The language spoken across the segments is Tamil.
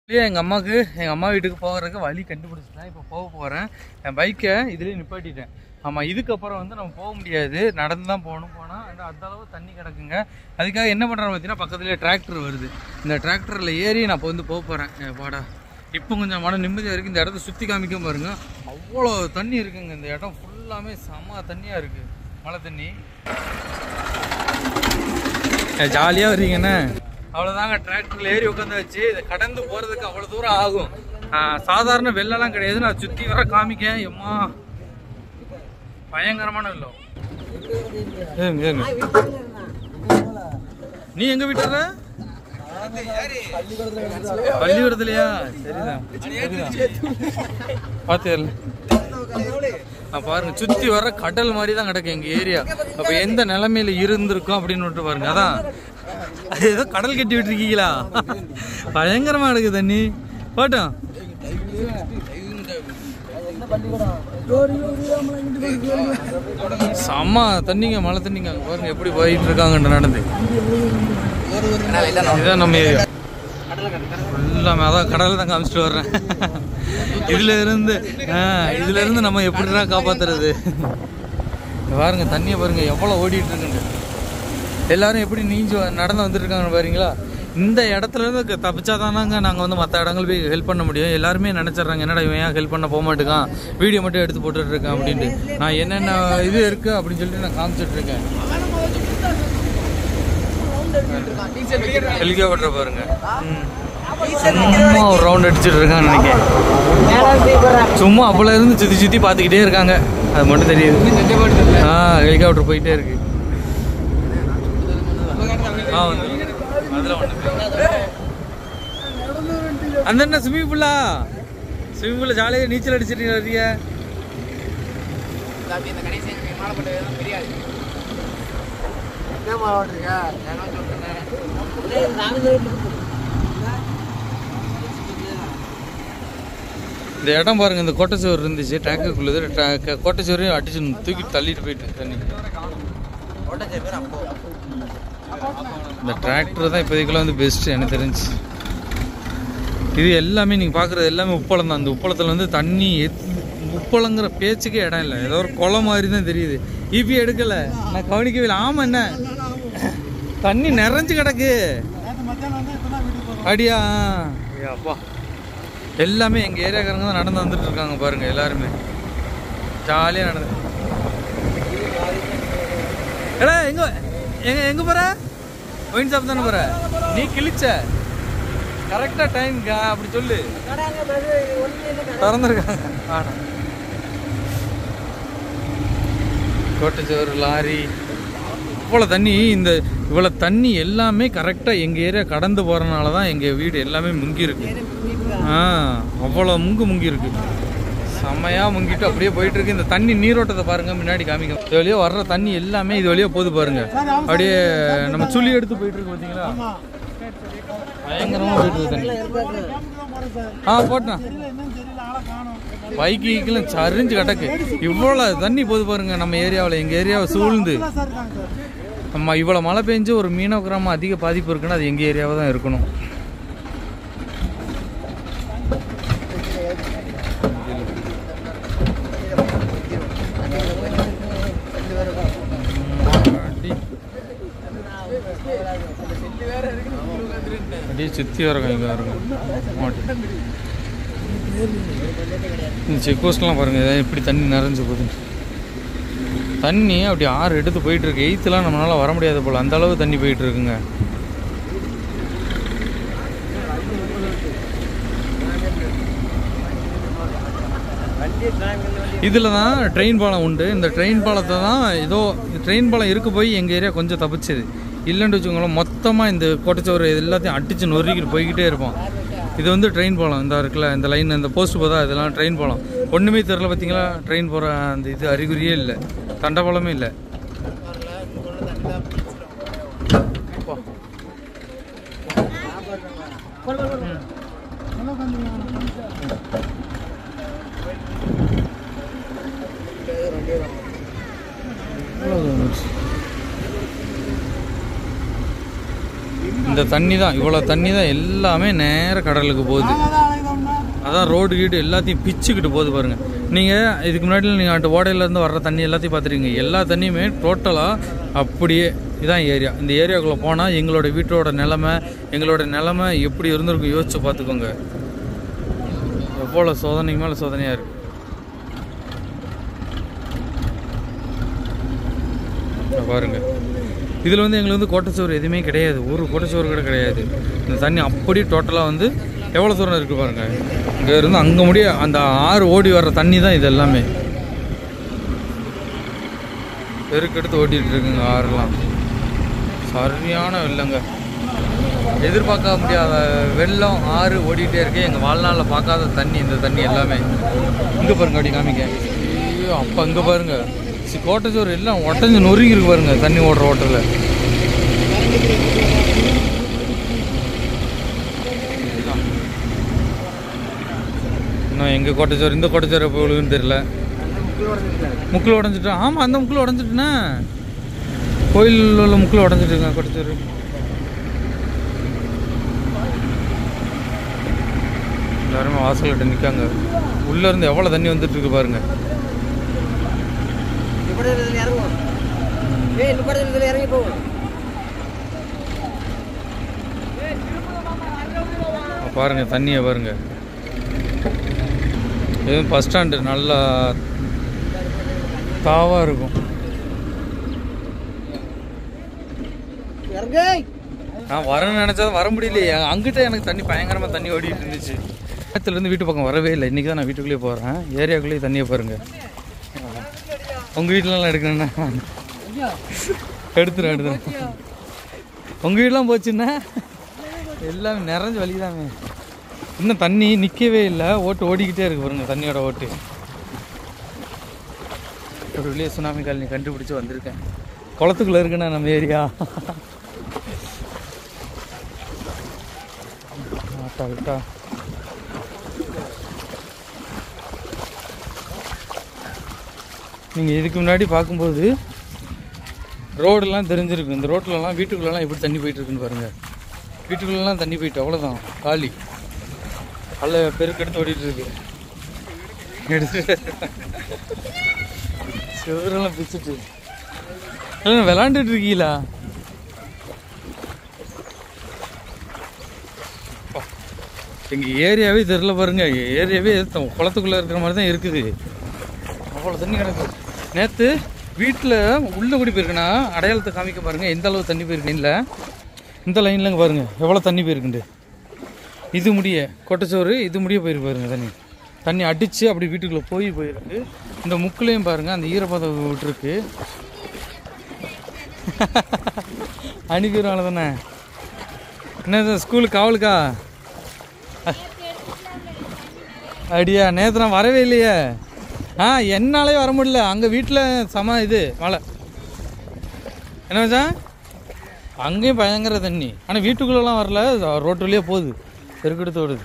இல்லையா எங்கள் அம்மாவுக்கு எங்கள் அம்மா வீட்டுக்கு போகிறதுக்கு வழி கண்டுபிடிச்சிட்டேன் இப்போ போக போகிறேன் என் பைக்கை இதுலேயே நிப்பாட்டிட்டேன் ஆமாம் இதுக்கப்புறம் வந்து நம்ம போக முடியாது நடந்து தான் போகணும் போனால் அந்த அந்த அளவு தண்ணி கிடக்குங்க அதுக்காக என்ன பண்ணுறேன் பார்த்தீங்கன்னா பக்கத்துலேயே டிராக்டர் வருது இந்த டிராக்டரில் ஏறி நான் இப்போ வந்து போக போகிறேன் பாடா இப்போ கொஞ்சம் மன நிம்மதியாக இருக்குது இந்த இடத்த சுற்றி காமிக்க பாருங்க அவ்வளோ தண்ணி இருக்குங்க இந்த இடம் ஃபுல்லாமே செம்ம தண்ணியாக இருக்குது மழை தண்ணி ஜாலியாக வரீங்கண்ணே அவ்வளோதாங்க டிராக்டரில் ஏறி உட்காந்து வச்சு இதை கடந்து போகிறதுக்கு அவ்வளோ தூரம் ஆகும் ஆஹ் சாதாரண வெள்ளம்லாம் கிடையாது நான் சுற்றி வர காமிக்கேன் எம்மா பயங்கரமான வெள்ளம் ஏங்க ஏங்க நீ எங்க வீட்டுற பள்ளிக்கூடத்துலயா சரிதான் சரிதான் பார்த்தேன் பாருங்க சுத்தி வர கடல் மாதிரி தான் கிடக்கு எங்க ஏரியா அப்ப எந்த நிலைமையில இருந்திருக்கும் அப்படின்னு விட்டு பாருங்க அதான் அது ஏதோ கடல் கட்டி விட்டுருக்கீங்களா பயங்கரமா கிடக்கு தண்ணி போட்டோம் செம்ம தண்ணிங்க மழை தண்ணிங்க அங்க பாருங்க எப்படி போயிட்டு இருக்காங்கன்ற நடந்து இதுதான் நம்ம ஏரியா எல்லாமே அதான் கடலை தான் காமிச்சிட்டு வர்றேன் இதுல இருந்து ஆ, இதுல இருந்து நம்ம எப்படிடா காப்பாத்துறது இங்க பாருங்க தண்ணியை பாருங்க எவ்வளவு ஓடிட்டு இருக்குங்க எல்லாரும் எப்படி நீஞ்சு வ- நடந்து வந்துட்டு இருக்காங்க பாருங்களா இந்த இடத்துல இருந்து தப்பிச்சாதானாங்க நாங்கள் வந்து மற்ற இடங்கள் போய் ஹெல்ப் பண்ண முடியும் எல்லாருமே நினச்சிட்றாங்க என்னடா இவன் ஏன் ஹெல்ப் பண்ண போக மாட்டேங்கான் வீடியோ மட்டும் எடுத்து போட்டுட்டு இருக்கேன் அப்படின்ட்டு நான் என்னென்ன இது இருக்கு அப்படின்னு சொல்லிட்டு நான் காமிச்சிட்டு இருக்கேன் ஹெலிகாப்டர் பாருங்க ம். சும்மா ஒரு ரவுண்ட் அடிச்சிட்டு இருக்கான்னு நினைக்கிறேன் சும்மா அப்பல இருந்து சுத்தி சுத்தி பார்த்துக்கிட்டே இருக்காங்க அது மட்டும் தெரியுது ஆ ஹெலிகாப்டர் போயிட்டே இருக்கு ஆ வந்து அதுல ஒண்ணு அந்த என்ன ஸ்விம்மிங் பூலா ஸ்விம்மிங் பூல்ல ஜாலியாக நீச்சல் அடிச்சிட்டு வரீங்க இந்த இடம் பாருங்க இந்த கோட்டைச்சுவர் இருந்துச்சு டேங்குக்குள்ளது கோட்டைச்சுவரையும் அடிச்சு தூக்கி தள்ளிட்டு போயிட்டு தண்ணி இந்த டிராக்டர் தான் இப்போதைக்குள்ள வந்து பெஸ்ட் எனக்கு தெரிஞ்சு இது எல்லாமே நீங்கள் பார்க்குறது எல்லாமே உப்பளம் தான் அந்த உப்பளத்தில் வந்து தண்ணி எத்- உப்பளங்கிற பேச்சுக்கே இடம் இல்லை ஏதோ ஒரு குளம் மாதிரி தான் தெரியுது இபி எடுக்கல நான் கவனிக்கவே இல்லை ஆமாம் என்ன தண்ணி நிறைஞ்சு கிடக்கு அடியா ஏ அப்பா எல்லாமே எங்கள் ஏரியாக்காரங்க தான் நடந்து வந்துட்டு இருக்காங்க பாருங்க எல்லாருமே ஜாலியாக நடந்து எடா எங்க எங்க எங்க போற ஒயின் ஷாப் தானே போற நீ கிழிச்ச கரெக்டா டைம் அப்படி சொல்லு திறந்துருக்காங்க ஆனா கோட்டச்சோறு லாரி இவ்வளோ தண்ணி இந்த இவ்வளோ தண்ணி எல்லாமே கரெக்டாக எங்கள் ஏரியா கடந்து போகிறனால தான் எங்கள் வீடு எல்லாமே முங்கி இருக்கு ஆ அவ்வளோ முங்கு முங்கி இருக்கு செம்மையா முங்கிட்டு அப்படியே போயிட்டு இருக்கு இந்த தண்ணி நீரோட்டத்தை பாருங்க முன்னாடி காமிக்கும் இது வழியா வர்ற தண்ணி எல்லாமே இது வழியா போகுது பாருங்க அப்படியே நம்ம சுழி எடுத்து போயிட்டு இருக்கு பார்த்தீங்களா பயங்கரமா போயிட்டு இருக்கு தண்ணி ஆ போட்டேன் பைக்குக்கெல்லாம் சரிஞ்சு கிடக்கு இவ்வளோ தண்ணி போகுது பாருங்க நம்ம ஏரியாவில் எங்கள் ஏரியாவை சூழ்ந்து நம்ம இவ்வளோ மழை பெஞ்சு ஒரு மீனவ கிராமம் அதிக பாதிப்பு இருக்குன்னா அது எங்கள் ஏரியாவை தான் இருக்கணும் அடி. அப்படியே சுற்றி வரங்க இங்கே வரங்க மாட்டு இந்த செக் போஸ்ட்லாம் பாருங்க இதான் எப்படி தண்ணி நிறைஞ்சு போகுது தண்ணி அப்படி ஆறு எடுத்து போயிட்டு இருக்கு எயித்துலாம் நம்மளால வர முடியாது போல அந்த அளவு தண்ணி போயிட்டு இருக்குங்க இதில் தான் ட்ரெயின் பாலம் உண்டு இந்த ட்ரெயின் பாலத்தை தான் ஏதோ ட்ரெயின் பாலம் இருக்க போய் எங்கள் ஏரியா கொஞ்சம் தப்பிச்சுது இல்லைன்னு வச்சுக்கோங்களேன் மொத்தமாக இந்த கோட்டச்சோறு இது எல்லாத்தையும் அடிச்சு நொறுக்கிட்டு போய்கிட்டே இருப்போம் இது வந்து ட்ரெயின் பாலம் இந்த இருக்குல்ல இந்த லைன் இந்த போஸ்ட் போதா இதெல்லாம் ட்ரெயின் பாலம் ஒன்றுமே தெரில பார்த்தீங்களா ட்ரெயின் போகிற அந்த இது அறிகுறியே இல்லை தண்டபாலமே இல்லை அப்பா. இந்த இந்த தண்ணி தான் இவ்வளோ தண்ணி தான் எல்லாமே நேர கடலுக்கு போகுது அதான் ரோடு கீடு எல்லாத்தையும் பிச்சுக்கிட்டு போகுது பாருங்க நீங்கள் இதுக்கு முன்னாடி நீங்கள் அந்த ஓடையிலேருந்து வர்ற தண்ணி எல்லாத்தையும் பார்த்துருக்கீங்க எல்லா தண்ணியுமே டோட்டலாக அப்படியே இதான் ஏரியா இந்த ஏரியாக்குள்ளே போனால் எங்களோட வீட்டோட நிலமை எங்களோட நிலமை எப்படி இருந்திருக்கும் யோசிச்சு பார்த்துக்கோங்க எவ்வளோ சோதனைக்கு மேலே சோதனையாக இருக்குது இங்க பாருங்க இதில் வந்து எங்களுக்கு வந்து கோட்டைச்சோறு எதுவுமே கிடையாது ஒரு கோட்டைச்சோறு கூட கிடையாது இந்த தண்ணி அப்படியே டோட்டலாக வந்து எவ்வளோ தூரம் இருக்குது பாருங்க இங்கே இருந்து அங்கே முடிய அந்த ஆறு ஓடி வர்ற தண்ணி தான் இது எல்லாமே பெருக்கெடுத்து ஓட்டிகிட்டு இருக்குங்க ஆறுலாம் சரியான வெள்ளங்க எதிர்பார்க்க முடியாத வெள்ளம் ஆறு ஓடிட்டே இருக்கு எங்கள் வாழ்நாளில் பார்க்காத தண்ணி இந்த தண்ணி எல்லாமே இங்கே பாருங்க அப்படி காமிக்க ஐயோ அப்போ இங்கே பாருங்க சி கோட்டைச்சோறு எல்லாம் உடஞ்சி நொறுங்கி இருக்கு பாருங்க தண்ணி ஓடுற ஓட்டத்தில் இன்னும் எங்கள் கோட்டைச்சோறு இந்த கோட்டைச்சோறு எப்போ விழுகுன்னு தெரியல முக்கில் உடஞ்சிட்டோம் ஆமாம் அந்த முக்கில் உடஞ்சிட்டுண்ணே கோயில் உள்ள முக்கில் உடஞ்சிட்டுங்க கோட்டைச்சோறு எல்லாருமே வாசல்கிட்ட நிற்காங்க உள்ளே இருந்து எவ்வளோ தண்ணி வந்துட்டு இருக்கு பாருங்க இறங்குவோம் ஏய் இதில் இறங்கி போவோம் பாருங்க தண்ணியை பாருங்க இது பஸ் ஸ்டாண்டு நல்லா தாவாக இருக்கும் இறங்கு நான் வரேன்னு நினச்சதும் வர முடியலையே அங்கிட்ட எனக்கு தண்ணி பயங்கரமாக தண்ணி ஓடிட்டு இருந்துச்சு நேரத்துலேருந்து வீட்டு பக்கம் வரவே இல்லை இன்றைக்கி தான் நான் வீட்டுக்குள்ளேயே போகிறேன் ஏரியாக்குள்ளேயே தண்ணியை பாருங்க உங்கள் வீட்டிலலாம் எடுக்கணுண்ணா எடுத்துரும் எடுத்துரும் உங்கள் வீடெலாம் போச்சுன்னா எல்லாமே நிறைஞ்சு வலிதாமே இன்னும் தண்ணி நிற்கவே இல்லை ஓட்டு ஓடிக்கிட்டே இருக்கு பாருங்க தண்ணியோட ஓட்டு ஒரு வெளியே சுனாமி காலனி கண்டுபிடிச்சு வந்திருக்கேன் குளத்துக்குள்ளே இருக்குண்ணா நம்ம ஏரியா ஆட்டா விட்டா நீங்கள் இதுக்கு முன்னாடி பார்க்கும்போது ரோடெல்லாம் தெரிஞ்சிருக்கும் இந்த ரோட்லலாம் வீட்டுக்குள்ளெல்லாம் எப்படி தண்ணி போயிட்டு இருக்குன்னு பாருங்கள் வீட்டுக்குள்ளெல்லாம் தண்ணி போயிட்டு அவ்வளோதான் காலி அல்ல பெருக்கெடுத்து ஓடிட்டு இருக்கு எடுத்து சுவரெல்லாம் பிச்சுட்டு இல்லை விளாண்டுட்டு இருக்கீங்களா எங்கள் ஏரியாவே தெரில பாருங்க ஏரியாவே குளத்துக்குள்ளே இருக்கிற மாதிரி தான் இருக்குது அவ்வளோ தண்ணி கிடக்கு நேற்று வீட்டில் உள்ளே கூடி போயிருக்குண்ணா அடையாளத்தை காமிக்க பாருங்க எந்த அளவு தண்ணி போயிருக்கு இல்லை இந்த லைன்லங்க பாருங்க எவ்வளோ தண்ணி போயிருக்குண்டு இது முடிய கொட்டச்சோறு இது முடிய போயிருக்கு பாருங்க தண்ணி தண்ணி அடித்து அப்படி வீட்டுக்குள்ளே போய் போயிருக்கு இந்த முக்குலையும் பாருங்க அந்த ஈரப்பதம் விட்டுருக்கு அனுப்பிடுவாங்க தானே என்ன ஸ்கூலுக்கு காவலுக்கா அடியா நேற்று நான் வரவே இல்லையே ஆ என்னாலே வர முடியல அங்கே வீட்டில் சம இது மழை என்ன மச்சான் அங்கேயும் பயங்கர தண்ணி ஆனால் வீட்டுக்குள்ளெல்லாம் வரல ரோட்டு வழியாக போகுது பெருக்கெடுத்து ஓடுது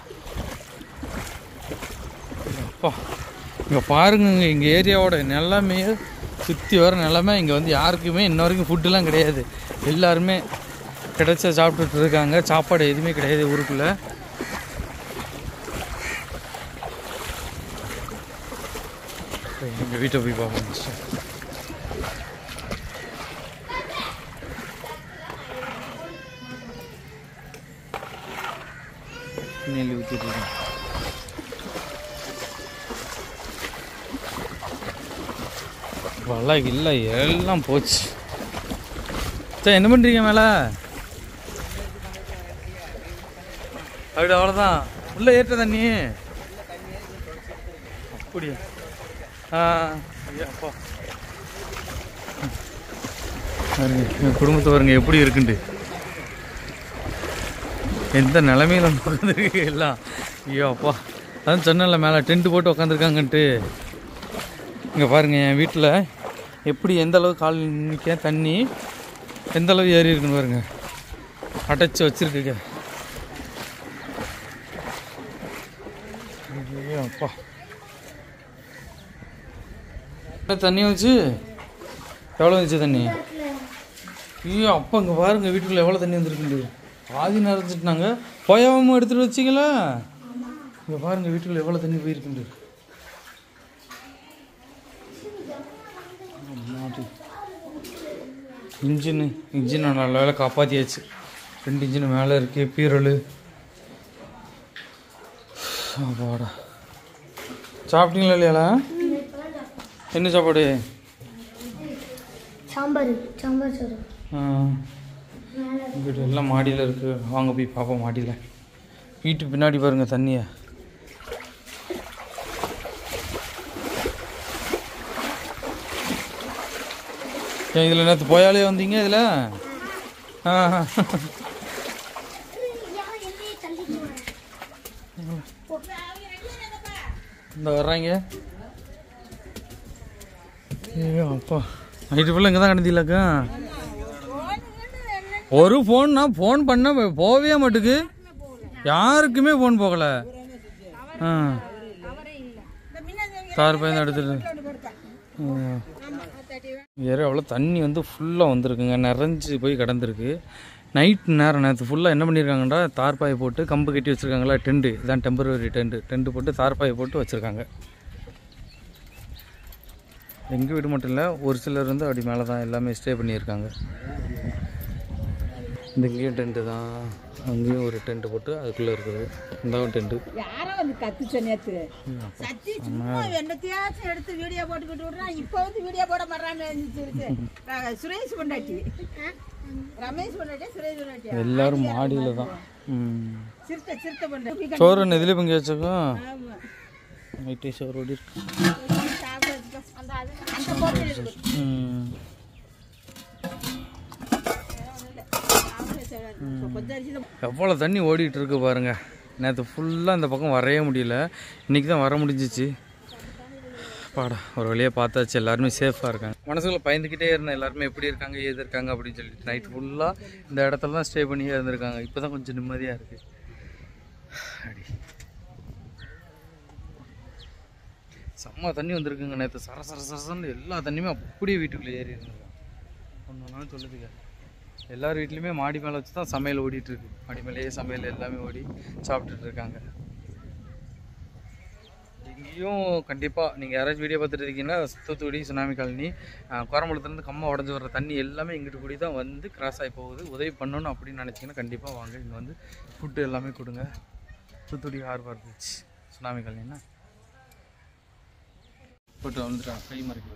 அப்பா இங்கே பாருங்க எங்கள் ஏரியாவோட நிலைமையே சுற்றி வர நிலைமை இங்கே வந்து யாருக்குமே இன்ன வரைக்கும் ஃபுட்டுலாம் கிடையாது எல்லாருமே கிடைச்ச சாப்பிட்டுட்டு இருக்காங்க சாப்பாடு எதுவுமே கிடையாது ஊருக்குள்ளே எங்கள் வீட்டை போய் பார்ப்போம் first. நெல் ஊற்றிட்டு இருக்கேன் வலை இல்லை எல்லாம் போச்சு சரி என்ன பண்ணுறீங்க மேலே அப்படி அவ்வளோதான் உள்ளே ஏற்ற தண்ணி அப்படியா ஆ ஐயா, அப்பா பாருங்க என் குடும்பத்தை பாருங்க எப்படி இருக்குண்டு எந்த நிலமையில உட்காந்துருக்கு எல்லாம் ஐயோ அப்பா அதான் சொன்னல மேலே டென்ட் போட்டு உட்காந்துருக்காங்கன்ட்டு இங்கே பாருங்க என் வீட்டில் எப்படி எந்த அளவு கால் நிற்க தண்ணி எந்த அளவு ஏறி இருக்குன்னு பாருங்க அடைச்சி வச்சிருக்குங்க ஐயோ அப்பா என்ன தண்ணி வந்துச்சு எவ்வளோ வந்துச்சு தண்ணி ஐயோ அப்பா இங்கே பாருங்க வீட்டுக்குள்ள எவ்வளோ தண்ணி வந்துருக்குண்டு பாதி நிறைஞ்சிட்டாங்க போயாமல் எடுத்துகிட்டு வச்சிங்களா இங்கே பாருங்க வீட்டுக்குள்ள எவ்வளோ தண்ணி போயிருக்குண்டு அம்மாடி. இன்ஜினு இன்ஜின் நல்ல வேலை காப்பாற்றியாச்சு ரெண்டு இன்ஜின் மேலே இருக்கு பீரல் அப்பாடா சாப்பிட்டீங்களா இல்லையாளா என்ன சாப்பாடு சாம்பார் சாம்பார் சோறு ஆ வீடு எல்லாம் மாடியில் இருக்குது வாங்க போய் பார்ப்போம் மாடியில் வீட்டுக்கு பின்னாடி பாருங்க தண்ணியை ஏன் இதில் நேற்று போயாலே வந்தீங்க இதில் ஆ இந்த வர்றாங்க ஐயோ அப்பா நைட்டு ஃபுல்லாக இங்கே தான் கிடந்தீங்களாக்கா ஒரு ஃபோன் நான் ஃபோன் பண்ண போகவே மாட்டுக்கு யாருக்குமே ஃபோன் போகல ஆ தார் பையன் எடுத்துட்டு வேறு அவ்வளோ தண்ணி வந்து ஃபுல்லாக வந்திருக்குங்க நிறைஞ்சு போய் கிடந்திருக்கு நைட் நேரம் நேற்று ஃபுல்லாக என்ன பண்ணியிருக்காங்கடா தார்பாயை போட்டு கம்பு கட்டி வச்சுருக்காங்களா டெண்டு இதான் டெம்பரவரி டெண்டு டெண்டு போட்டு தார்பாயை போட்டு வச்சுருக்காங்க எங்கள் வீடு மட்டும் இல்லை ஒரு சிலர் வந்து அப்படி மேலே தான் எல்லாமே ஸ்டே பண்ணியிருக்காங்க இந்த இங்கேயும் டென்ட்டு தான் அங்கேயும் ஒரு டென்ட் போட்டு அதுக்குள்ளே இருக்குது இந்த டென்ட்டு யாரோ வந்து கத்துச்ச நேத்து சத்தி சும்மா என்னத்தையாச்சும் எடுத்து வீடியோ போட்டுக்கிட்டு விடுறான் இப்போ வந்து வீடியோ போட மாட்டான்னு இருந்துச்சு அஹ் சுரேஷ் பொண்டாட்டி ரமேஷ் பொண்டாட்டி சுரேஷ் பொண்டாட்டி எல்லாரும் மாடியில் தான் ம் சிறுத்தை சிறுத்தை பொண்டாட்டி சோறு என்ன இதில் பங்கு வச்சுக்கோம் ஆமா நைட்டே சோறு ஓடி இருக்கு சாப்பிட வச்சுக்கோ. அந்த அந்த போட்டு இருக்கு ம் கொஞ்சம் அரிசி எவ்வளோ தண்ணி ஓடிட்டு இருக்கு பாருங்க நேற்று ஃபுல்லாக இந்த பக்கம் வரவே முடியல இன்னைக்கு தான் வர முடிஞ்சிச்சு பாடா ஒரு வழியாக பார்த்தாச்சு எல்லாருமே சேஃபாக இருக்காங்க மனசுக்குள்ள பயந்துக்கிட்டே இருந்தேன் எல்லாருமே எப்படி இருக்காங்க ஏது இருக்காங்க அப்படின்னு சொல்லிட்டு நைட் ஃபுல்லாக இந்த இடத்துல தான் ஸ்டே பண்ணியே இருந்திருக்காங்க இப்போ தான் கொஞ்சம் நிம்மதியாக இருக்குது அடி செம்ம தண்ணி வந்திருக்குங்க நேற்று சர சர சரசன்னு எல்லா தண்ணியுமே அப்படியே வீட்டுக்குள்ளே ஏறி இருந்திருக்காங்க ஒன்று நாள் சொல்லுதுங்க எல்லார் வீட்லேயுமே மாடி மேலே வச்சு தான் சமையல் ஓடிட்டு இருக்கு மாடி மேலேயே சமையல் எல்லாமே ஓடி சாப்பிட்டுட்டு இருக்காங்க இங்கேயும் கண்டிப்பாக நீங்கள் யாராச்சும் வீடியோ பார்த்துட்டு இருக்கீங்கன்னா தூத்துக்குடி சுனாமி காலனி அஹ், கோரமங்கலத்துலேருந்து கம்மா உடஞ்சி வர்ற தண்ணி எல்லாமே இங்கிட்டு கூடி தான் வந்து கிராஸ் ஆகி போகுது உதவி பண்ணணும் அப்படின்னு நினச்சிங்கன்னா கண்டிப்பாக வாங்க இங்கே வந்து ஃபுட்டு எல்லாமே கொடுங்க தூத்துக்குடி ஹார்பர் பீச் சுனாமி காலனின்னா போட்டு வந்துட்டான் கை மறைக்க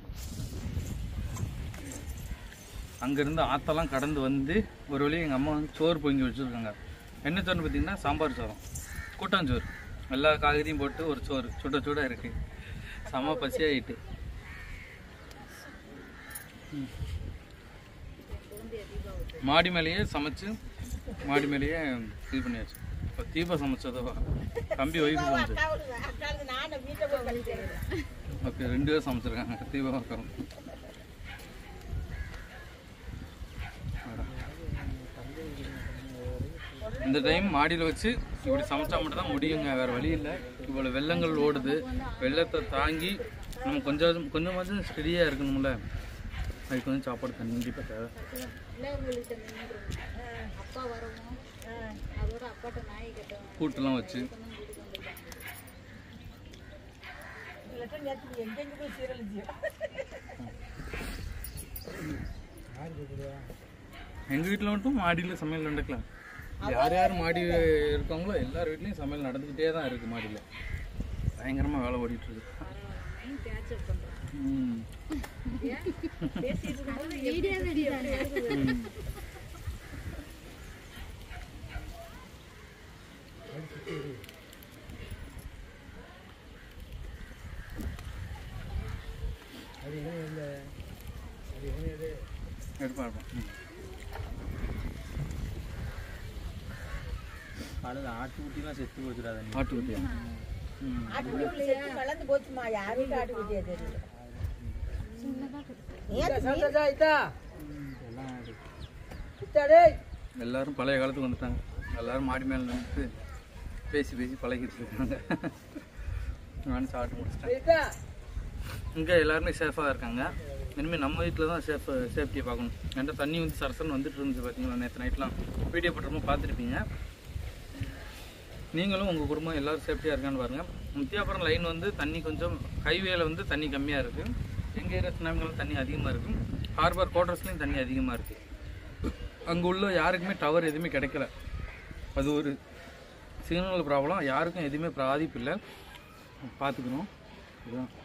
அங்கேருந்து ஆத்தெல்லாம் கடந்து வந்து ஒரு வழி எங்கள் அம்மா வந்து சோறு பொங்கி வச்சுருக்காங்க என்ன சோறுன்னு பார்த்தீங்கன்னா சாம்பார் சோறும் கூட்டாஞ்சோறு எல்லா காய்கறியும் போட்டு ஒரு சோறு சுட சுட இருக்கு செம பசியாயிட்டு ம். மாடி மேலேயே சமைச்சு மாடி மேலேயே இது பண்ணியாச்சு இப்போ தீபா சமைச்சதோ தம்பி ஒய்ஃபு சமைச்சது நானும் வீட்டை போய் கழிக்கிறேன் ஓகே ரெண்டு பேரும் சமைச்சிருக்காங்க தீபா இருக்கிறோம் இந்த டைம் மாடியில் வச்சு இப்படி சமைச்சா மட்டும் தான் முடியுங்க வேற வழி இல்லை இவ்வளோ வெள்ளங்கள் ஓடுது வெள்ளத்தை தாங்கி நம்ம கொஞ்சம் கொஞ்சமாச்சும் ஸ்டெடியாக இருக்கணும்ல அதுக்கு வந்து சாப்பாடு கண்டிப்பாக தேவை அப்பா வரவும் அதோட அப்பாட்ட நாய் கட்டவும் கூட்டெல்லாம் வச்சு இல்லாட்டா நேத்து எங்கெங்க போய் சீரழிச்சியோ எங்கள் வீட்டில் மட்டும் மாடியில் சமையல் நடக்கலாம் யார் யார் மாடி இருக்காங்களோ எல்லார் வீட்லேயும் சமையல் நடந்துக்கிட்டே தான் இருக்குது மாடியில் பயங்கரமாக வேலை ஓடிட்டு இருக்கு ம். வீடியோ ம். எடுப்பா எடுப்பா ம். ஆட்டுக்குட்டிலாம் செத்து போச்சுடாத ஆட்டுக்குட்டியா ம் ஆட்டுக்குட்டி செத்து கலந்து போச்சுமா யார் வீட்டு ஆட்டுக்குட்டியா தெரியல எல்லாரும் பழைய காலத்துக்கு வந்துட்டாங்க எல்லாரும் மாடி மேலே நின்று பேசி பேசி பழகிட்டு இருக்காங்க நானும் சாப்பிட்டு முடிச்சிட்டேன் இங்கே எல்லாருமே சேஃபாக இருக்காங்க இனிமேல் நம்ம வீட்டில் தான் சேஃப் சேஃப்டியை பார்க்கணும் ஏன்டா தண்ணி வந்து சரசரன்னு வந்துட்டு இருந்துச்சு பார்த்தீங்களா நேற்று நைட்லாம் வீடியோ போட்டுருமோ பார்த்துருப்பீங்க நீங்களும் உங்கள் குடும்பம் எல்லோரும் சேஃப்டியாக இருக்கான்னு பாருங்கள் முத்தியாபுரம் லைன் வந்து தண்ணி கொஞ்சம் ஹைவேல வந்து தண்ணி கம்மியாக இருக்குது எங்கள் ஏரியா சுனாமிகளும் தண்ணி அதிகமாக இருக்கும் ஹார்பர் குவார்டர்ஸ்லேயும் தண்ணி அதிகமாக இருக்குது அங்கே உள்ள யாருக்குமே டவர் எதுவுமே கிடைக்கல அது ஒரு சிக்னல் ப்ராப்ளம் யாருக்கும் எதுவுமே பாதிப்பு இல்லை பார்த்துக்கணும் இதுதான்